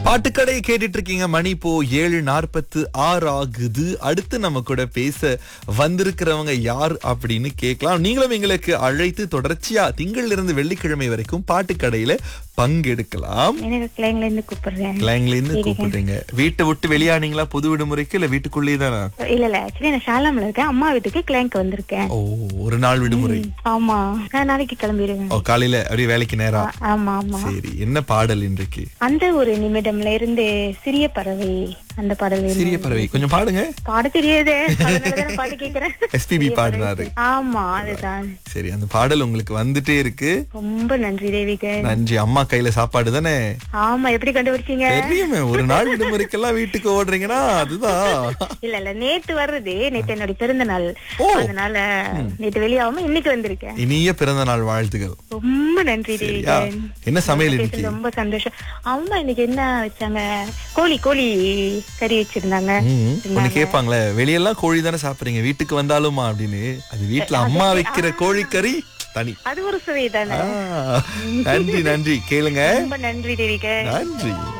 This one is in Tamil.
பாட்டுக்கடையை கேட்டுட்டு இருக்கீங்க மணி இப்போ ஏழு நாற்பத்து ஆறு ஆகுது அடுத்து நம்ம கூட பேச வந்திருக்கிறவங்க யார் அப்படின்னு கேட்கலாம் நீங்களும் எங்களுக்கு அழைத்து தொடர்ச்சியா திங்கள்ல இருந்து வெள்ளிக்கிழமை வரைக்கும் பாட்டுக்கடையில பங்கெடுக்கலாம் எனக்கு கிளைங்ல இருந்து கூப்பிடுறேன் கிளாங்ல இருந்து கூப்பிடுறீங்க வீட்டை விட்டு வெளியானீங்களா பொது விடுமுறைக்கு இல்ல வீட்டுக்குள்ளேயே தானா இல்ல இல்ல ஆக்சுவலி நான் ஷாலாம்ல இருக்கேன் அம்மா வீட்டுக்கு கிளைங்க்கு வந்திருக்கேன் ஓ ஒரு நாள் விடுமுறை ஆமா நான் நாளைக்கு கிளம்பிடுவேன் ஓ காலையில அப்படியே வேலைக்கு நேரா ஆமா ஆமா சரி என்ன பாடல் இன்றைக்கு அந்த ஒரு நிமிடம்ல இருந்து சிறிய பறவை அந்த பாடல் வேணும். சிறிய பறவை கொஞ்சம் பாடுங்க பாட தெரியாதே அதனாலதான் பாட்டு கேக்குறேன் எஸ்பிபி பாடினாரு ஆமா அதுதான் சரி அந்த பாடல் உங்களுக்கு வந்துட்டே இருக்கு ரொம்ப நன்றி தேவிக நன்றி அம்மா கையில சாப்பாடு தானே ஆமா எப்படி கண்டுபிடிச்சீங்க தெரியுமே ஒரு நாள் விடுமுறைக்கெல்லாம் வீட்டுக்கு ஓடுறீங்கன்னா அதுதான் இல்ல இல்ல நேத்து வர்றது நேத்து என்னுடைய பிறந்த நாள் ஓ. அதனால நேத்து வெளியாகாம இன்னைக்கு வந்திருக்கேன் இனிய பிறந்த நாள் வாழ்த்துகள் ரொம்ப நன்றி சரியா தேவிகன் என்ன சமையல் பேசுனது இன்னைக்கு ரொம்ப சந்தோஷம் அம்மா இன்னைக்கு என்ன வச்சாங்க கோழி கோழி கறி வச்சிருந்தாங்க ம், ஒண்ணு கேட்பாங்களே வெளியெல்லாம் கோழி தானே சாப்பிடுறீங்க வீட்டுக்கு வந்தாலுமா அப்படின்னு அது வீட்டுல அம்மா வைக்கிற கோழிக்கறி தனி அது ஒரு சுவை தானே ஆ, நன்றி நன்றி கேளுங்க ரொம்ப நன்றி தேவிகன் நன்றி